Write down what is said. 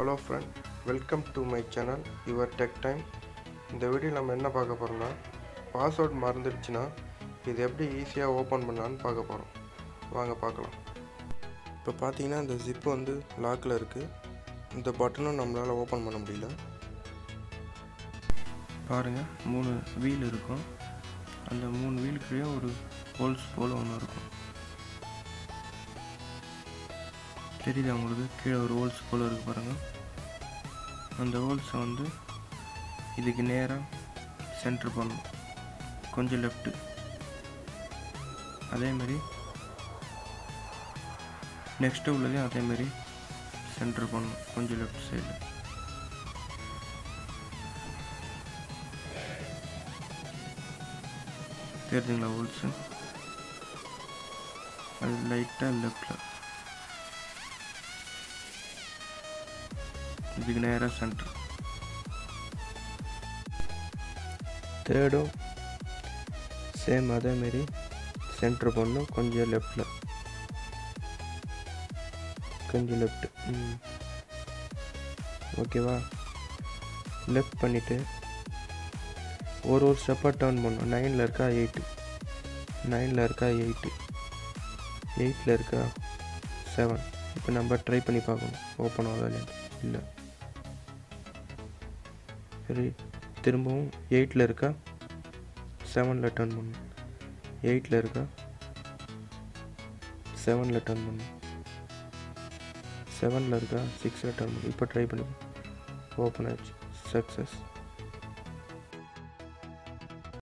hello friend welcome to my channel your tech time இந்த video நம்ம என்ன பார்க்க போகிறோம்னா பாஸ்வேர்ட் மறந்துடுச்சுன்னா இது எப்படி ஈஸியாக ஓப்பன் பண்ணலான்னு பார்க்க போகிறோம் வாங்க பார்க்கலாம் இப்போ பார்த்தீங்கன்னா இந்த ஜிப்பு வந்து லாக்கில் இருக்குது இந்த பட்டனும் நம்மளால் ஓப்பன் பண்ண முடியல பாருங்கள் மூணு வீல் இருக்கும் அந்த மூணு வீலுக்குள்ளேயே ஒரு ஹோல்ஸ் போல் ஒன்று இருக்கும் தெரியுதா உங்களுக்கு கீழே ஒரு ஹோல்ஸ் போல் இருக்கு பாருங்கள் அந்த ஹோல்ஸை வந்து இதுக்கு நேராக சென்டர் பண்ணணும் கொஞ்சம் லெஃப்ட்டு அதேமாரி நெக்ஸ்ட்டு உள்ளதையும் அதேமாரி சென்டர் பண்ணணும் கொஞ்சம் லெஃப்ட் சைடில் தெரியுதுங்களா ஹோல்ஸு அது லைட்டாக லெஃப்டில் இதுக்கு நேராக சென்டர் தேர்டும் சேம் அதேமாரி சென்டர் பண்ணும் கொஞ்சம் லெஃப்டில் கொஞ்சம் லெஃப்ட் ம் ஓகேவா லெஃப்ட் பண்ணிவிட்டு ஒரு ஒரு ஸ்டெப்பாக டேர்ன் பண்ணும் நைனில் இருக்கா எயிட்டு நைனில் இருக்கா எயிட்டு எயிட்டில் இருக்கா செவன் இப்போ நம்ம ட்ரை பண்ணி பார்க்கணும் ஓப்பன் ஆகுதா இல்லையா இல்லை சரி திரும்பவும் எயிட்டில் இருக்கா செவனில் டர்ன் பண்ணும் எயிட்டில் இருக்கா செவனில் டர்ன் பண்ணும் செவனில் இருக்கா சிக்ஸில் டர்ன் பண்ணும் இப்போ ட்ரை பண்ணி ஓப்பன் ஆயிடுச்சு சக்ஸஸ்